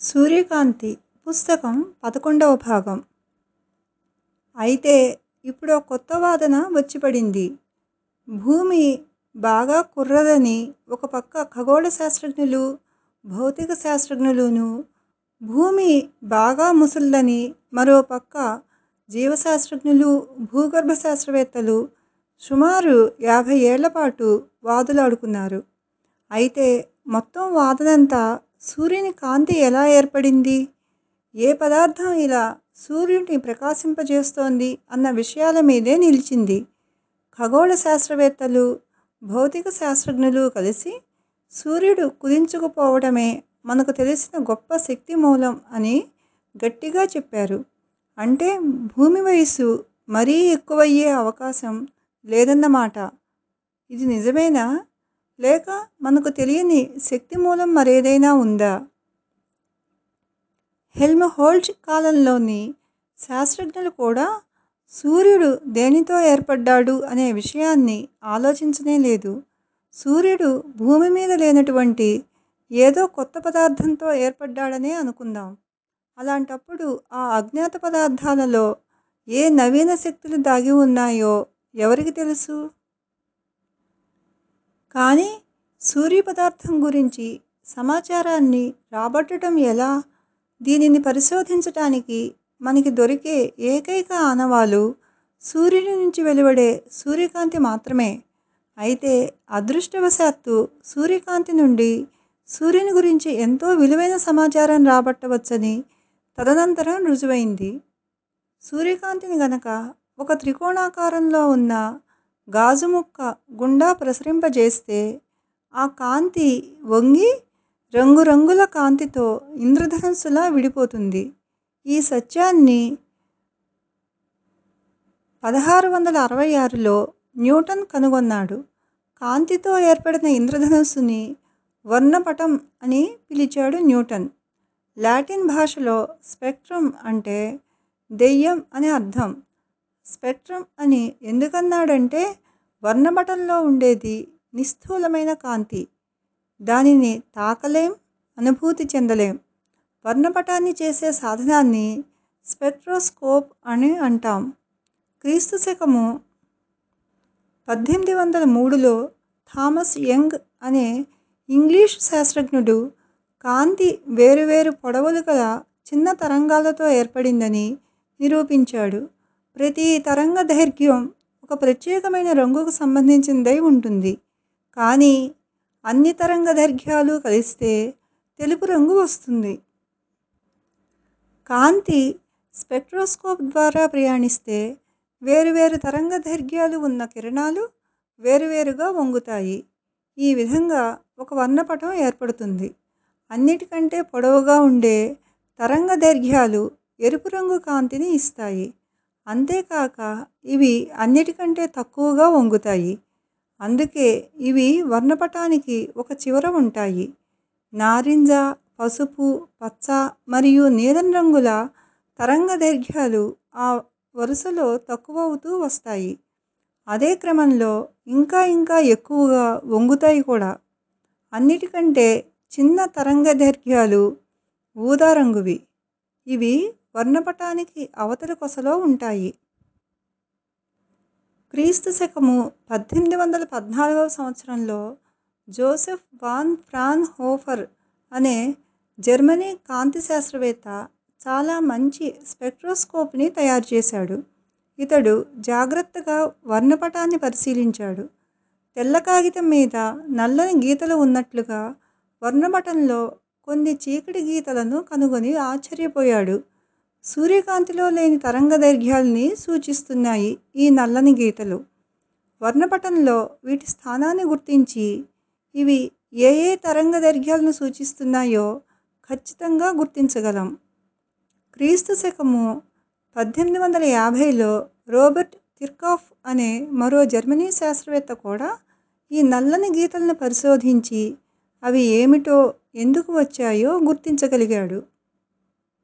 సూర్యకాంతి పుస్తకం పదకొండవ భాగం అయితే ఇప్పుడు కొత్త వాదన వచ్చి పడింది భూమి బాగా కుర్రదని ఒక పక్క ఖగోళ శాస్త్రజ్ఞులు భౌతిక శాస్త్రజ్ఞులును భూమి బాగా ముసలిదని మరో పక్క జీవశాస్త్రజ్ఞులు భూగర్భ శాస్త్రవేత్తలు సుమారు యాభై ఏళ్ల పాటు వాదులాడుకున్నారు అయితే మొత్తం వాదనంతా సూర్యుని కాంతి ఎలా ఏర్పడింది ఏ పదార్థం ఇలా సూర్యుడిని ప్రకాశింపజేస్తోంది అన్న విషయాల మీదే నిలిచింది ఖగోళ శాస్త్రవేత్తలు భౌతిక శాస్త్రజ్ఞులు కలిసి సూర్యుడు కుదించుకుపోవడమే మనకు తెలిసిన గొప్ప శక్తి మూలం అని గట్టిగా చెప్పారు అంటే భూమి వయస్సు మరీ ఎక్కువయ్యే అవకాశం లేదన్నమాట ఇది నిజమేనా లేక మనకు తెలియని శక్తి మూలం మరేదైనా ఉందా హెల్మ్హోల్ట్జ్ కాలంలోని శాస్త్రజ్ఞులు కూడా సూర్యుడు దేనితో ఏర్పడ్డాడు అనే విషయాన్ని ఆలోచించనే లేదు సూర్యుడు భూమి మీద లేనటువంటి ఏదో కొత్త పదార్థంతో ఏర్పడ్డాడనే అనుకుందాం అలాంటప్పుడు ఆ అజ్ఞాత పదార్థాలలో ఏ నవీన శక్తులు దాగి ఉన్నాయో ఎవరికి తెలుసు కానీ సూర్య పదార్థం గురించి సమాచారాన్ని రాబట్టడం ఎలా దీనిని పరిశోధించటానికి మనకి దొరికే ఏకైక ఆనవాలు సూర్యుని నుంచి వెలువడే సూర్యకాంతి మాత్రమే అయితే అదృష్టవశాత్తు సూర్యకాంతి నుండి సూర్యుని గురించి ఎంతో విలువైన సమాచారం రాబట్టవచ్చని తదనంతరం రుజువైంది సూర్యకాంతిని గనక ఒక త్రికోణాకారంలో ఉన్న గాజు ముక్క గుండా ప్రసరింపజేస్తే ఆ కాంతి వంగి రంగురంగుల కాంతితో ఇంద్రధనుస్సులా విడిపోతుంది ఈ సత్యాన్ని పదహారు వందల అరవై ఆరులో న్యూటన్ కనుగొన్నాడు కాంతితో ఏర్పడిన ఇంద్రధనుస్సుని వర్ణపటం అని పిలిచాడు న్యూటన్ లాటిన్ భాషలో స్పెక్ట్రమ్ అంటే దెయ్యం అని అర్థం స్పెక్ట్రమ్ అని ఎందుకన్నాడంటే వర్ణపటంలో ఉండేది నిస్థూలమైన కాంతి దానిని తాకలేం అనుభూతి చెందలేం వర్ణపటాన్ని చేసే సాధనాన్ని స్పెక్ట్రోస్కోప్ అని అంటాం క్రీస్తు శకము పద్దెనిమిది వందల మూడులో థామస్ యంగ్ అనే ఇంగ్లీష్ శాస్త్రజ్ఞుడు కాంతి వేరువేరు పొడవులు గల చిన్న తరంగాలతో ఏర్పడిందని నిరూపించాడు ప్రతి తరంగ దైర్ఘ్యం ఒక ప్రత్యేకమైన రంగుకు సంబంధించినదై ఉంటుంది కానీ అన్ని తరంగ దైర్ఘ్యాలు కలిస్తే తెలుపు రంగు వస్తుంది కాంతి స్పెక్ట్రోస్కోప్ ద్వారా ప్రయాణిస్తే వేరువేరు తరంగ దైర్ఘ్యాలు ఉన్న కిరణాలు వేరువేరుగా వంగుతాయి ఈ విధంగా ఒక వర్ణపటం ఏర్పడుతుంది అన్నిటికంటే పొడవుగా ఉండే తరంగ దైర్ఘ్యాలు ఎరుపు రంగు కాంతిని ఇస్తాయి అంతేకాక ఇవి అన్నిటికంటే తక్కువగా వంగుతాయి అందుకే ఇవి వర్ణపటానికి ఒక చివర ఉంటాయి నారింజ పసుపు పచ్చ మరియు నీలం రంగుల తరంగ దైర్ఘ్యాలు ఆ వరుసలో తక్కువవుతూ వస్తాయి అదే క్రమంలో ఇంకా ఇంకా ఎక్కువగా వంగుతాయి కూడా అన్నిటికంటే చిన్న తరంగ దైర్ఘ్యాలు ఊదా రంగువి ఇవి వర్ణపటానికి అవతలి కొసలో ఉంటాయి క్రీస్తు శకము పద్దెనిమిది వందల పద్నాలుగవ సంవత్సరంలో జోసెఫ్ వాన్ ఫ్రాన్ హోఫర్ అనే జర్మనీ కాంతి శాస్త్రవేత్త చాలా మంచి స్పెక్ట్రోస్కోప్ని తయారు చేశాడు ఇతడు జాగ్రత్తగా వర్ణపటాన్ని పరిశీలించాడు తెల్ల కాగితం మీద నల్లని గీతలు ఉన్నట్లుగా వర్ణపటంలో కొన్ని చీకటి గీతలను కనుగొని ఆశ్చర్యపోయాడు సూర్యకాంతిలో లేని తరంగ దైర్ఘ్యాల్ని సూచిస్తున్నాయి ఈ నల్లని గీతలు వర్ణపటంలో వీటి స్థానాన్ని గుర్తించి ఇవి ఏ ఏ తరంగ దైర్ఘ్యాలను సూచిస్తున్నాయో ఖచ్చితంగా గుర్తించగలం క్రీస్తు శకము పద్దెనిమిది వందల యాభైలో రోబర్ట్ కిర్కాఫ్ అనే మరో జర్మనీ శాస్త్రవేత్త కూడా ఈ నల్లని గీతలను పరిశోధించి అవి ఏమిటో ఎందుకు వచ్చాయో గుర్తించగలిగాడు